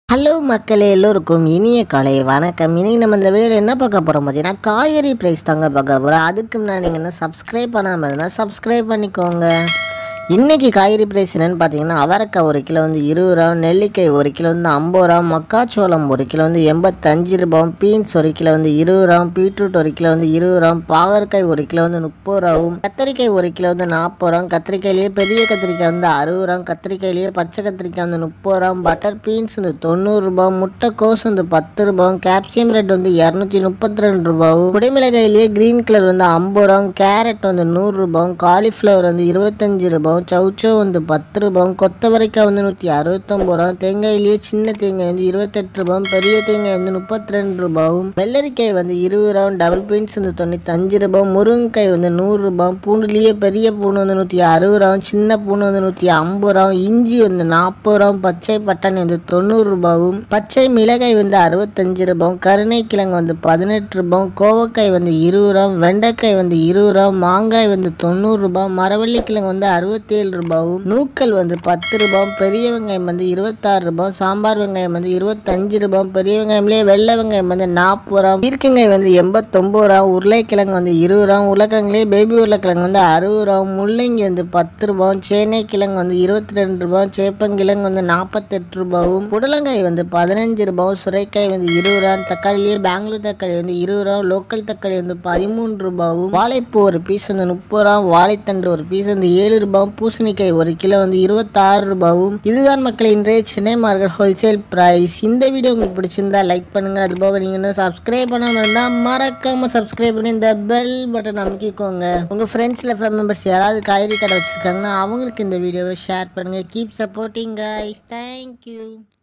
hello மக்களே எல்லோருக்கும் இனிய காலை வணக்கம் இனி நம்ம இந்த வீடியோவில் என்ன பார்க்க போகிறோம் பார்த்தீங்கன்னா காய்கறி ப்ரைஸ் தாங்க பார்க்க போகிறோம் அதுக்கு முன்னாடி நீங்கள் என்ன சப்ஸ்கிரைப் பண்ணாமல் இருந்தால் சப்ஸ்கிரைப் பண்ணிக்கோங்க இன்றைக்கி காய்கறி ப்ரைஸ் என்னென்னு பார்த்தீங்கன்னா அவரைக்காய் ஒரு கிலோ வந்து இருபது ரூபா நெல்லிக்காய் ஒரு கிலோ வந்து ஐம்பது ரூபா மக்காச்சோளம் ஒரு கிலோ வந்து எண்பத்தஞ்சு ரூபாயும் பீன்ஸ் ஒரு கிலோ வந்து இருபது ரூபா பீட்ரூட் ஒரு கிலோ வந்து இருபது ரூபா பாகற்காய் ஒரு கிலோ வந்து முப்பது ரூபாவும் கத்திரிக்காய் ஒரு கிலோ வந்து நாற்பது ரூபா கத்திரிக்காயிலேயே பெரிய கத்திரிக்காய் வந்து அறுபது ரூபா கத்திரிக்காயிலேயே பச்சை கத்திரிக்காய் வந்து முப்பது ரூபா பட்டர் பீன்ஸ் வந்து தொண்ணூறு ரூபாய் முட்டைக்கோஸ் வந்து பத்து ரூபாயும் கேப்சியம் ரெட் வந்து இரநூத்தி முப்பத்தி ரெண்டு ரூபாயும் குடைமிளகாயிலேயே கிரீன் கலர் வந்து ஐம்பது ரூபாயும் கேரட் வந்து நூறு ரூபாயும் காலிஃப்ளவர் வந்து இருபத்தஞ்சு ரூபாயும் சவுச்சோ வந்து பத்து ரூபாயும் கொத்தவரைக்காய் வந்து நூற்றி அறுபத்தொம்பது ரூபாயும் தேங்காயிலேயே சின்ன தேங்காய் வந்து இருபத்தெட்டு ரூபாயும் பெரிய தேங்காய் வந்து முப்பத்தி ரெண்டு ரூபாயும் வெள்ளரிக்காய் வந்து இருபது ரூபாயும் டபுள் பீன்ஸ் வந்து தொண்ணூத்தஞ்சு ரூபாயும் முருங்கைக்காய் வந்து நூறு ரூபாயும் பூண்டுலேயே பெரிய பூண்டு வந்து நூற்றி அறுபது ரூபாயும் சின்ன பூண்டு வந்து நூற்றி ஐம்பது ரூபாயும் இஞ்சி வந்து நாற்பது ரூபாயும் பச்சை பட்டாணி வந்து தொண்ணூறு ரூபாயும் பச்சை மிளகாய் வந்து அறுபத்தஞ்சு ரூபாயும் கருணைக்கிழங்கு வந்து பதினெட்டு ரூபாயும் கோவக்காய் வந்து இருபது ரூபாயும் வெண்டைக்காய் வந்து இருபது ரூபாயும் மாங்காய் வந்து தொண்ணூறு ரூபாய் மரவள்ளிக்கிழங்கு வந்து அறுபத்தேழு ரூபாயும் நூக்கல் வந்து பத்து ரூபாயும் பெரிய வெங்காயம் வந்து இருபத்தாறு ரூபாயும் சாம்பார் வெங்காயம் வந்து இருபத்தஞ்சு ரூபாயும் பெரிய வெங்காயம்லேயே வெள்ளை வெங்காயம் வந்து நாற்பது ரூபா பீர்க்கங்காய் வந்து எண்பத்தொம்பது ரூபா உருளைக்கிழங்கு வந்து இருபது ரூபா உருளைக்கிழங்குலேயே பேபி உருளைக்கிழங்கு வந்து அறுபது ரூபா முள்ளங்கி வந்து பத்து ரூபாயும் சேனை கிழங்கு வந்து இருபத்தி ரெண்டு ரூபாயும் சேப்பங்கிழங்கு வந்து நாற்பத்தெட்டு ரூபாயும் புடலங்காய் வந்து பதினஞ்சு ரூபாயும் சுரைக்காய் வந்து இருபது ரூபா தக்காளிலேயே பெங்களூர் தக்காளி வந்து இருபது ரூபா லோக்கல் தக்காளி வந்து பதிமூன்று ரூபாயும் வாழைப்பூ ஒரு பீஸ் வந்து முப்பது ரூபா வாழைத்தண்டு ஒரு பீஸ் வந்து ஏழு ரூபாயும் பூசணிக்காய் ஒரு கிலோ வந்து இருபத்தாறு ரூபாயும் இதுதான் மக்கள் இன்றைய சென்னை மார்க்கெட் ஹோல்சேல் பிரைஸ் இந்த வீடியோ உங்களுக்கு பிடிச்சிருந்தா லைக் பண்ணுங்க அது போக நீங்க இன்னும் சப்ஸ்கிரைப் பண்ணாம இருந்தா மறக்காம சப்ஸ்கிரைப் பண்ணி இந்த பெல் பட்டன் அமைக்கிக்கோங்க உங்க ஃப்ரெண்ட்ஸ்ல மெம்பர்ஸ் யாராவது காய்கறி கடை வச்சிருக்காங்கன்னா அவங்களுக்கு இந்த வீடியோவை ஷேர் பண்ணுங்க கீப் சப்போர்ட்டிங் கைஸ் தேங்க்யூ